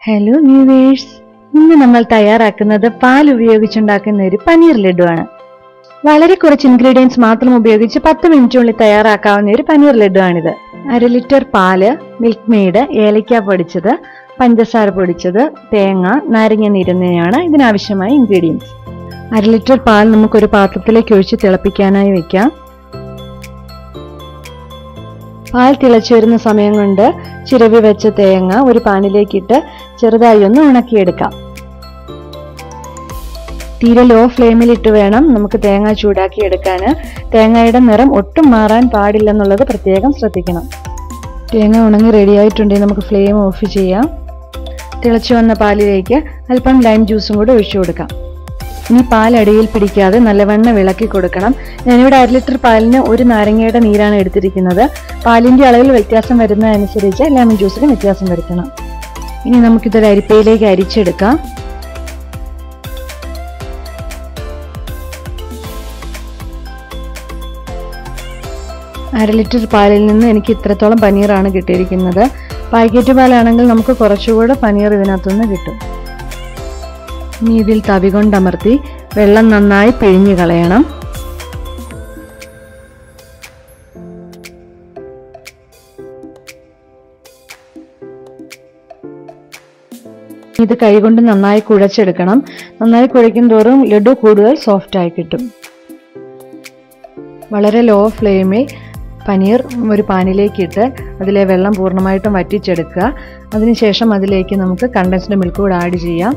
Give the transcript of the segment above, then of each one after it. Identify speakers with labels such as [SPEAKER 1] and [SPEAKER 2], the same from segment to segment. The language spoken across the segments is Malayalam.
[SPEAKER 1] ഹലോ വ്യൂവേഴ്സ് ഇന്ന് നമ്മൾ തയ്യാറാക്കുന്നത് പാൽ ഉപയോഗിച്ചുണ്ടാക്കുന്ന ഒരു പനീർ ലഡുവാണ് വളരെ കുറച്ച് ഇൻഗ്രീഡിയൻസ് മാത്രം ഉപയോഗിച്ച് പത്ത് മിനിറ്റിനുള്ളിൽ തയ്യാറാക്കാവുന്ന ഒരു പനീർ ലഡുവാണിത് അര ലിറ്റർ പാല് മിൽക്ക് മെയ്ഡ് ഏലക്ക പൊടിച്ചത് പഞ്ചസാര പൊടിച്ചത് തേങ്ങ നാരങ്ങ നീരുന്നതാണ് ഇതിനാവശ്യമായ ഇൻഗ്രീഡിയൻസ് അര ലിറ്റർ പാൽ നമുക്കൊരു പാത്രത്തിലേക്ക് ഒഴിച്ച് തിളപ്പിക്കാനായി വെക്കാം പാൽ തിളച്ചു വരുന്ന സമയം കൊണ്ട് ചിരവി വെച്ച തേങ്ങ ഒരു പാനിലേക്കിട്ട് ചെറുതായി ഒന്ന് ഉണക്കിയെടുക്കാം തീരെ ലോ ഫ്ലെയിമിലിട്ട് വേണം നമുക്ക് തേങ്ങ ചൂടാക്കി എടുക്കാൻ തേങ്ങയുടെ നിറം ഒട്ടും മാറാൻ പാടില്ലെന്നുള്ളത് പ്രത്യേകം ശ്രദ്ധിക്കണം തേങ്ങ ഉണങ്ങി റെഡിയായിട്ടുണ്ടെങ്കിൽ നമുക്ക് ഫ്ലെയിം ഓഫ് ചെയ്യാം തിളച്ചു വന്ന പാലിലേക്ക് അല്പം ലൈം ജ്യൂസും കൂടെ ഒഴിച്ചു കൊടുക്കാം ഇനി പാൽ അടിയിൽ പിടിക്കാതെ നല്ലവണ്ണം വിളക്കി കൊടുക്കണം ഞാനിവിടെ അര ലിറ്റർ പാലിന് ഒരു നാരങ്ങയുടെ നീരാണ് എടുത്തിരിക്കുന്നത് പാലിന്റെ അളവിൽ വ്യത്യാസം വരുന്നതനുസരിച്ച് ലെമൺ ജ്യൂസിന് വ്യത്യാസം വരുത്തണം ഇനി നമുക്കിതൊരു അരിപ്പയിലേക്ക് അരിച്ചെടുക്കാം അര ലിറ്റർ പാലിൽ നിന്ന് എനിക്ക് ഇത്രത്തോളം പനീറാണ് കിട്ടിയിരിക്കുന്നത് പാക്കറ്റ് പാലാണെങ്കിൽ നമുക്ക് കുറച്ചുകൂടെ പനീർ ഇതിനകത്തുനിന്ന് കിട്ടും ഇനി ഇതിൽ തവി കൊണ്ടമർത്തി വെള്ളം നന്നായി പിഴിഞ്ഞു കളയണം ഇത് കൈകൊണ്ട് നന്നായി കുഴച്ചെടുക്കണം നന്നായി കുഴയ്ക്കും തോറും ലഡു കൂടുതൽ സോഫ്റ്റ് ആയി കിട്ടും വളരെ ലോ ഫ്ലെയിമിൽ പനീർ ഒരു പാനിലേക്ക് ഇട്ട് അതിലെ വെള്ളം പൂർണ്ണമായിട്ടും വറ്റിച്ചെടുക്കുക അതിനുശേഷം അതിലേക്ക് നമുക്ക് കണ്ടൻസ്ഡ് മിൽക്ക് കൂടെ ആഡ് ചെയ്യാം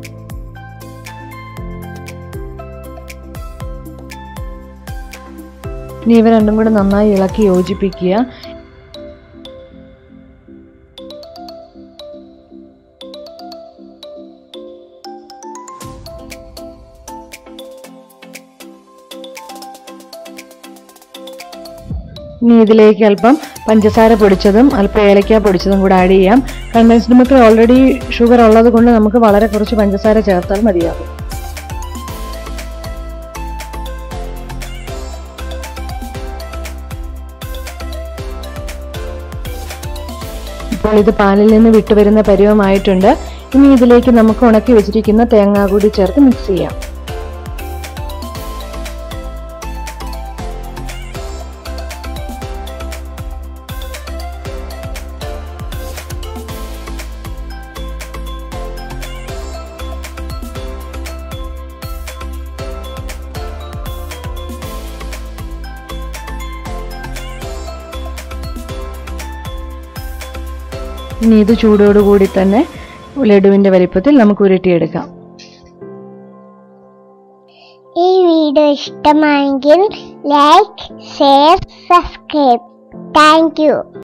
[SPEAKER 1] ഇനി ഇവ രണ്ടും കൂടെ നന്നായി ഇളക്കി യോജിപ്പിക്കുക ഇനി ഇതിലേക്ക് അല്പം പഞ്ചസാര പൊടിച്ചതും അല്പം ഏലക്ക പൊടിച്ചതും കൂടെ ആഡ് ചെയ്യാം കണ്ടൻസ്ഡ് മിൽക്ക് ഓൾറെഡി ഷുഗർ ഉള്ളത് കൊണ്ട് നമുക്ക് വളരെ കുറച്ച് പഞ്ചസാര ചേർത്താൽ മതിയാകും ഇപ്പോൾ ഇത് പാലിൽ നിന്ന് വിട്ടുവരുന്ന പരുവമായിട്ടുണ്ട് ഇനി ഇതിലേക്ക് നമുക്ക് ഉണക്കി വെച്ചിരിക്കുന്ന തേങ്ങ കൂടി ചേർത്ത് മിക്സ് ചെയ്യാം ഇനി ഇത് ചൂടോടുകൂടി തന്നെ ലഡുവിന്റെ വലിപ്പത്തിൽ നമുക്ക് ഉരുട്ടിയെടുക്കാം
[SPEAKER 2] ഈ വീഡിയോ ഇഷ്ടമായെങ്കിൽ like share subscribe thank U